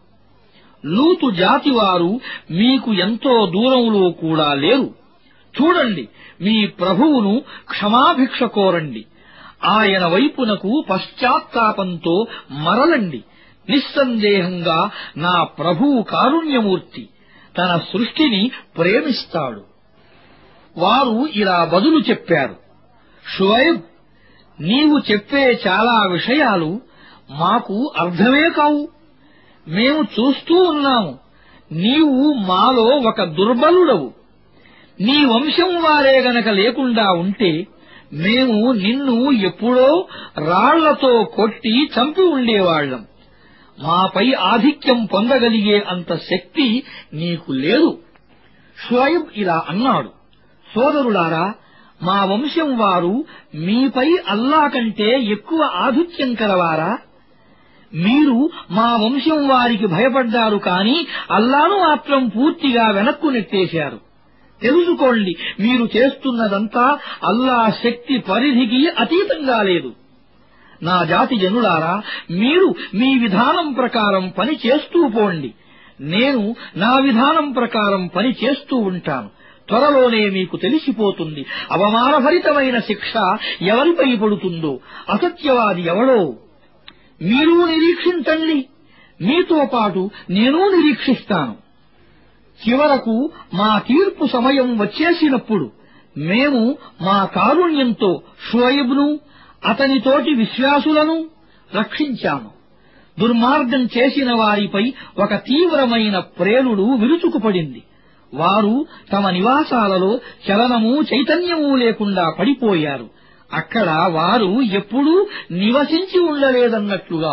లూతు జాతివారు మీకు ఎంతో దూరంలో కూడా లేరు చూడండి మీ ప్రభువును క్షమాభిక్ష కోరండి ఆయన వైపునకు పశ్చాత్తాపంతో మరలండి నిస్సందేహంగా నా ప్రభువు కారుణ్యమూర్తి తన సృష్టిని ప్రేమిస్తాడు వారు ఇలా బదులు చెప్పారు షువైబ్ నీవు చెప్పే చాలా విషయాలు మాకు అర్థమే కావు మేము చూస్తూ ఉన్నాము నీవు మాలో ఒక దుర్బలుడవు నీ వంశం వారే గనక లేకుండా ఉంటే మేము నిన్ను ఎప్పుడో రాళ్లతో కొట్టి చంపి ఉండేవాళ్లం మాపై ఆధిక్యం పొందగలిగే అంత శక్తి నీకు లేదు షుయబ్ ఇలా అన్నాడు సోదరులారా మా వంశం వారు మీపై అల్లా కంటే ఎక్కువ ఆధిక్యం కలవారా మీరు మా వంశం వారికి భయపడ్డారు కాని అల్లాను మాత్రం పూర్తిగా వెనక్కు నెట్టేశారు తెలుసుకోండి మీరు చేస్తున్నదంతా అల్లా శక్తి పరిధికి అతీతంగా లేదు నా జాతి జనులారా మీరు మీ విధానం ప్రకారం పని చేస్తూ పోండి నేను నా విధానం ప్రకారం పని చేస్తూ ఉంటాను త్వరలోనే మీకు తెలిసిపోతుంది అవమానభరితమైన శిక్ష ఎవరిపై పడుతుందో అసత్యవాది ఎవడో మీరు నిరీక్షించండి మీతో పాటు నేను నిరీక్షిస్తాను చివరకు మా తీర్పు సమయం వచ్చేసినప్పుడు మేము మా కారుణ్యంతో షోయబ్ను అతనితోటి విశ్వాసులను రక్షించాము దుర్మార్గం చేసిన వారిపై ఒక తీవ్రమైన ప్రేలుడు విరుచుకుపడింది వారు తమ నివాసాలలో చలనము చైతన్యము లేకుండా పడిపోయారు అక్కడ వారు ఎప్పుడూ నివసించి ఉండలేదన్నట్లుగా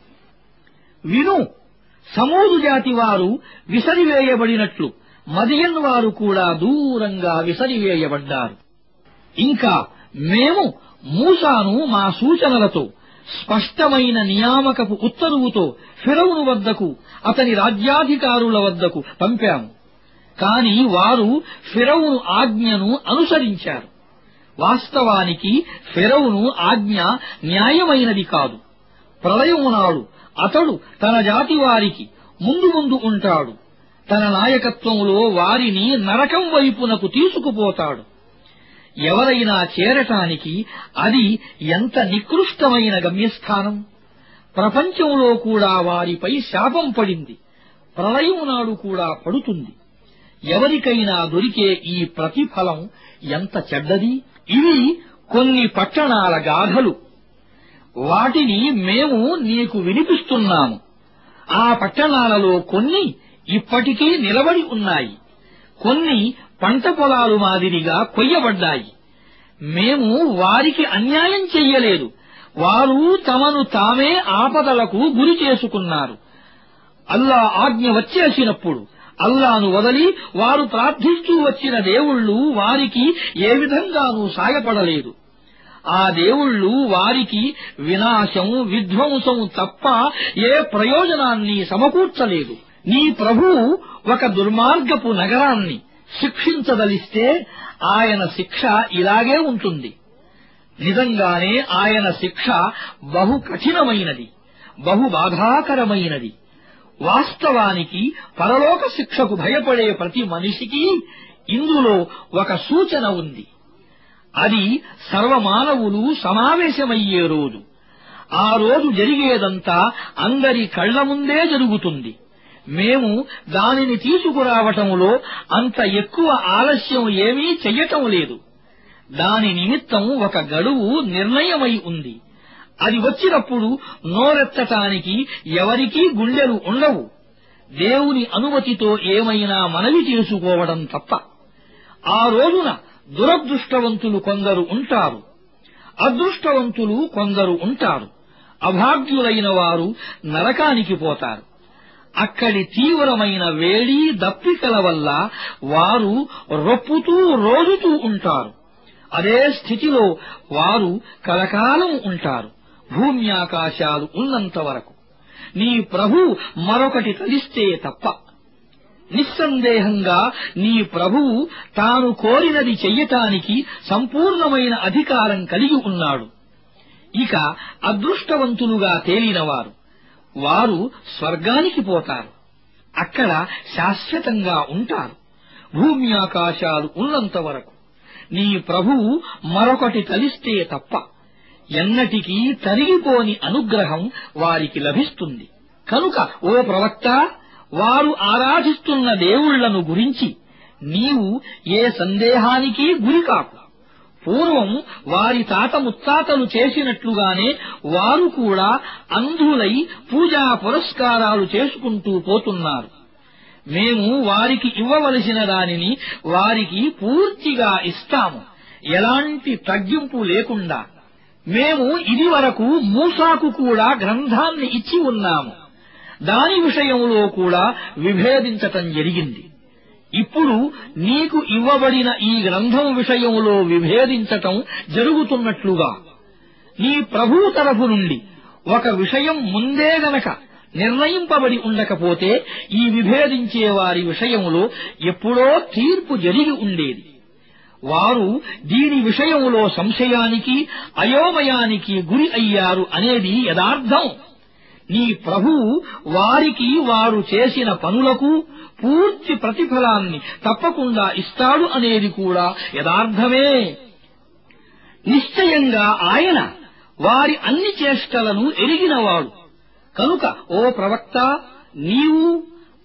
విను సమూదు జాతి వారు విసరివేయబడినట్లు మదియన్ వారు కూడా దూరంగా విసరివేయబడ్డారు ఇంకా మేము మూసాను మా సూచనలతో స్పష్టమైన నియామకపు ఉత్తరువుతో ఫిరౌను వద్దకు అతని రాజ్యాధికారుల వద్దకు పంపాము కాని వారు ఫిరౌను ఆజ్ఞను అనుసరించారు వాస్తవానికి ఫిరౌను ఆజ్ఞ న్యాయమైనది కాదు ప్రళయము నాడు అతడు తన జాతి వారికి ముందు ముందు ఉంటాడు తన నాయకత్వంలో వారిని నరకం వైపునకు తీసుకుపోతాడు ఎవరైనా చేరటానికి అది ఎంత నికృష్టమైన గమ్యస్థానం ప్రపంచంలో కూడా వారిపై శాపం పడింది ప్రళయం నాడు కూడా పడుతుంది ఎవరికైనా దొరికే ఈ ప్రతిఫలం ఎంత చెడ్డది ఇవి కొన్ని పట్టణాల గాథలు వాటిని మేము నీకు వినిపిస్తున్నాము ఆ పట్టణాలలో కొన్ని ఇప్పటికీ నిలబడి ఉన్నాయి కొన్ని పంట పొలాలు మాదిరిగా కొయ్యబడ్డాయి మేము వారికి అన్యాయం చెయ్యలేదు వారు తమను తామే ఆపదలకు గురి చేసుకున్నారు అల్లా ఆజ్ఞ వచ్చేసినప్పుడు అల్లాను వదలి వారు ప్రార్థిస్తూ వచ్చిన దేవుళ్ళు వారికి ఏ విధంగానూ సాయపడలేదు ఆ దేవుళ్ళు వారికి వినాశం విధ్వంసం తప్ప ఏ ప్రయోజనాన్ని సమకూర్చలేదు నీ ప్రభువు ఒక దుర్మార్గపు నగరాన్ని శిక్షించదలిస్తే ఆయన శిక్ష ఇలాగే ఉంటుంది నిజంగానే ఆయన శిక్ష బహు కఠినమైనది బహు బాధాకరమైనది వాస్తవానికి పరలోక శిక్షకు భయపడే ప్రతి మనిషికి ఇందులో ఒక సూచన ఉంది అది సర్వమానవులు సమావేశమయ్యే రోజు ఆ రోజు జరిగేదంతా అందరి కళ్ల ముందే జరుగుతుంది మేము దానిని తీసుకురావటంలో అంత ఎక్కువ ఆలస్యం ఏమీ చెయ్యటం లేదు దాని నిమిత్తం ఒక గడువు నిర్ణయమై ఉంది అది వచ్చినప్పుడు నోరెత్తటానికి ఎవరికీ గుండెలు ఉండవు దేవుని అనుమతితో ఏమైనా మనవి చేసుకోవడం తప్ప ఆ రోజున దురదృష్టవంతులు కొందరు ఉంటారు అదృష్టవంతులు కొందరు ఉంటారు అభాగ్యులైన వారు నరకానికి పోతారు అక్కడి తీవ్రమైన వేడి దప్పికల వల్ల వారు రొప్పుతూ రోజుతూ ఉంటారు అదే స్థితిలో వారు కలకాలం ఉంటారు భూమ్యాకాశాలు ఉన్నంత వరకు నీ ప్రభు మరొకటి తలిస్తే తప్ప నిస్సందేహంగా నీ ప్రభువు తాను కోరినది చెయ్యటానికి సంపూర్ణమైన అధికారం కలిగి ఉన్నాడు ఇక అదృష్టవంతులుగా తేలినవారు వారు స్వర్గానికి పోతారు అక్కడ శాశ్వతంగా ఉంటారు భూమి ఆకాశాలు ఉన్నంత వరకు నీ ప్రభువు మరొకటి తలిస్తే తప్ప ఎన్నటికీ తరిగిపోని అనుగ్రహం వారికి లభిస్తుంది కనుక ఓ ప్రవక్త వారు ఆరాధిస్తున్న దేవుళ్లను గురించి నీవు ఏ సందేహానికి గురికాకు పూర్వం వారి తాత ముత్తాతలు చేసినట్లుగానే వారు కూడా అంధులై పూజా పురస్కారాలు చేసుకుంటూ పోతున్నారు మేము వారికి ఇవ్వవలసిన దానిని వారికి పూర్తిగా ఇస్తాము ఎలాంటి తగ్గింపు లేకుండా మేము ఇది వరకు మూసాకు కూడా గ్రంథాన్ని ఇచ్చి ఉన్నాము దాని విషయంలో కూడా విభేదించటం జరిగింది ఇప్పుడు నీకు ఇవ్వబడిన ఈ గ్రంథం విషయంలో విభేదించటం జరుగుతున్నట్లుగా నీ ప్రభు తరఫు నుండి ఒక విషయం ముందే గనక నిర్ణయింపబడి ఉండకపోతే ఈ విభేదించే వారి విషయంలో ఎప్పుడో తీర్పు జరిగి ఉండేది వారు దీని విషయంలో సంశయానికి అయోమయానికి గురి అయ్యారు అనేది యథార్థం నీ ప్రభువు వారికి వారు చేసిన పనులకు పూర్తి ప్రతిఫలాన్ని తప్పకుండా ఇస్తాడు అనేది కూడా యథార్థమే నిశ్చయంగా ఆయన వారి అన్ని చేష్టలను ఎరిగినవాడు కనుక ఓ ప్రవక్త నీవు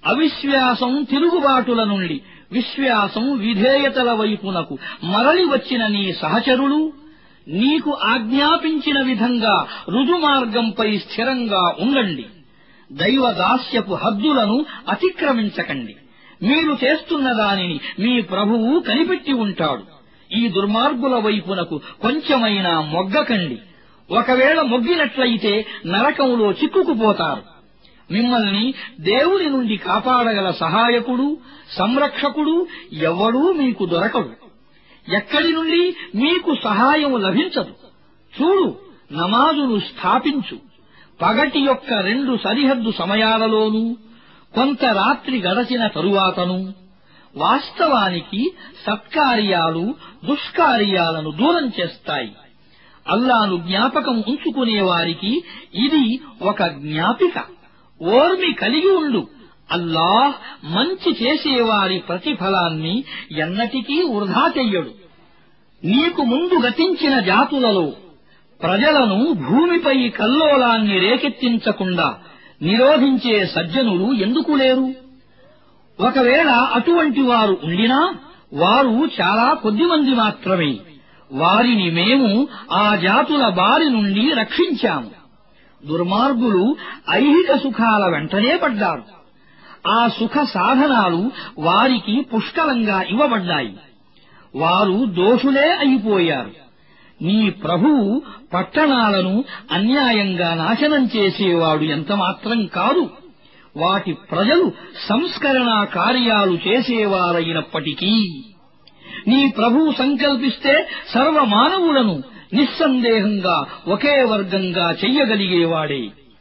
అవిశ్వాసం తిరుగుబాటుల నుండి విశ్వాసం విధేయతల వైపునకు మరలి వచ్చిన నీ సహచరులు నీకు ఆజ్ఞాపించిన విధంగా రుజుమార్గంపై స్థిరంగా ఉండండి దైవదాస్యపు హద్దులను అతిక్రమించకండి మీరు చేస్తున్న దానిని మీ ప్రభువు కనిపెట్టి ఉంటాడు ఈ దుర్మార్గుల వైపునకు కొంచెమైనా మొగ్గకండి ఒకవేళ మొగ్గినట్లయితే నరకంలో చిక్కుకుపోతారు మిమ్మల్ని దేవుని నుండి కాపాడగల సహాయకుడు సంరక్షకుడు ఎవడూ మీకు దొరకడు ఎక్కడి నుండి మీకు సహాయం లభించదు చూడు నమాజును స్థాపించు పగటి యొక్క రెండు సరిహద్దు సమయాలలోనూ కొంత రాత్రి గడచిన తరువాతను వాస్తవానికి సత్కార్యాలు దుష్కార్యాలను దూరం చేస్తాయి అల్లాను జ్ఞాపకం ఉంచుకునేవారికి ఇది ఒక జ్ఞాపిక ఓర్మి కలిగి ఉండు అల్లాహ్ మంచి చేసేవారి ప్రతిఫలాన్ని ఎన్నటికీ వృధా చెయ్యడు నీకు ముందు గతించిన జాతులలో ప్రజలను భూమిపై కల్లోలాన్ని రేకెత్తించకుండా నిరోధించే సజ్జనులు ఎందుకు లేరు ఒకవేళ అటువంటి వారు ఉండినా వారు చాలా కొద్దిమంది మాత్రమే వారిని మేము ఆ జాతుల బారి నుండి రక్షించాము దుర్మార్గులు ఐహిక సుఖాల వెంటనే పడ్డారు ఆ సుఖ సాధనాలు వారికి పుష్కలంగా ఇవ్వబడ్డాయి వారు దోషులే అయిపోయారు నీ ప్రభువు పట్టణాలను అన్యాయంగా నాశనం చేసేవాడు ఎంతమాత్రం కాదు వాటి ప్రజలు సంస్కరణ కార్యాలు చేసేవారైనప్పటికీ నీ ప్రభువు సంకల్పిస్తే సర్వమానవులను నిస్సందేహంగా ఒకే వర్గంగా చెయ్యగలిగేవాడే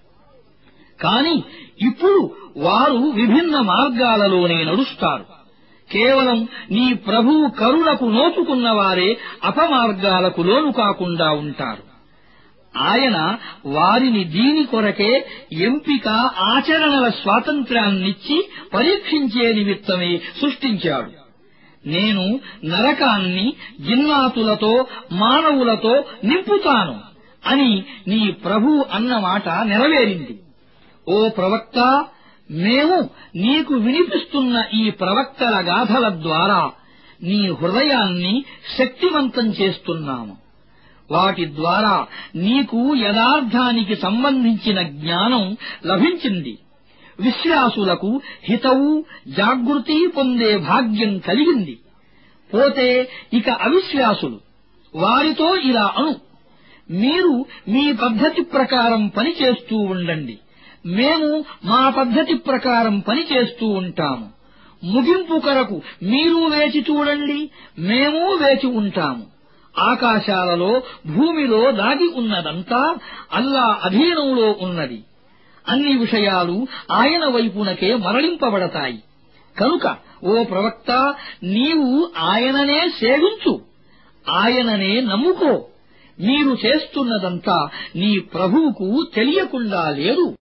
కాని ఇప్పుడు వారు విభిన్న మార్గాలలోనే నడుస్తారు కేవలం నీ ప్రభువు కరుణకు నోచుకున్న వారే అపమార్గాలకు లోను కాకుండా ఉంటారు ఆయన వారిని దీని కొరకే ఎంపిక ఆచరణల స్వాతంత్ర్యాన్నిచ్చి పరీక్షించే నిమిత్తమే సృష్టించాడు నేను నరకాన్ని జిన్నాతులతో మానవులతో నింపుతాను అని నీ ప్రభు అన్నమాట నెరవేరింది ఓ ప్రవక్త మేము నీకు వినిపిస్తున్న ఈ ప్రవక్తల గాథల ద్వారా నీ హృదయాన్ని శక్తివంతం చేస్తున్నాము వాటి ద్వారా నీకు యథార్థానికి సంబంధించిన జ్ఞానం లభించింది విశ్వాసులకు హితవు జాగృతి పొందే భాగ్యం కలిగింది పోతే ఇక అవిశ్వాసులు వారితో ఇలా అను మీరు మీ పద్ధతి ప్రకారం పనిచేస్తూ ఉండండి మేము మా పద్ధతి ప్రకారం పనిచేస్తూ ఉంటాము ముగింపు కొరకు మీరు వేచి చూడండి మేము వేచి ఉంటాము ఆకాశాలలో భూమిలో దాగి ఉన్నదంతా అల్లా అధీనంలో ఉన్నది అన్ని విషయాలు ఆయన వైపునకే మరలింపబడతాయి కనుక ఓ ప్రవక్త నీవు ఆయననే సేవించు ఆయననే నమ్ముకో మీరు చేస్తున్నదంతా నీ ప్రభువుకు తెలియకుండా లేదు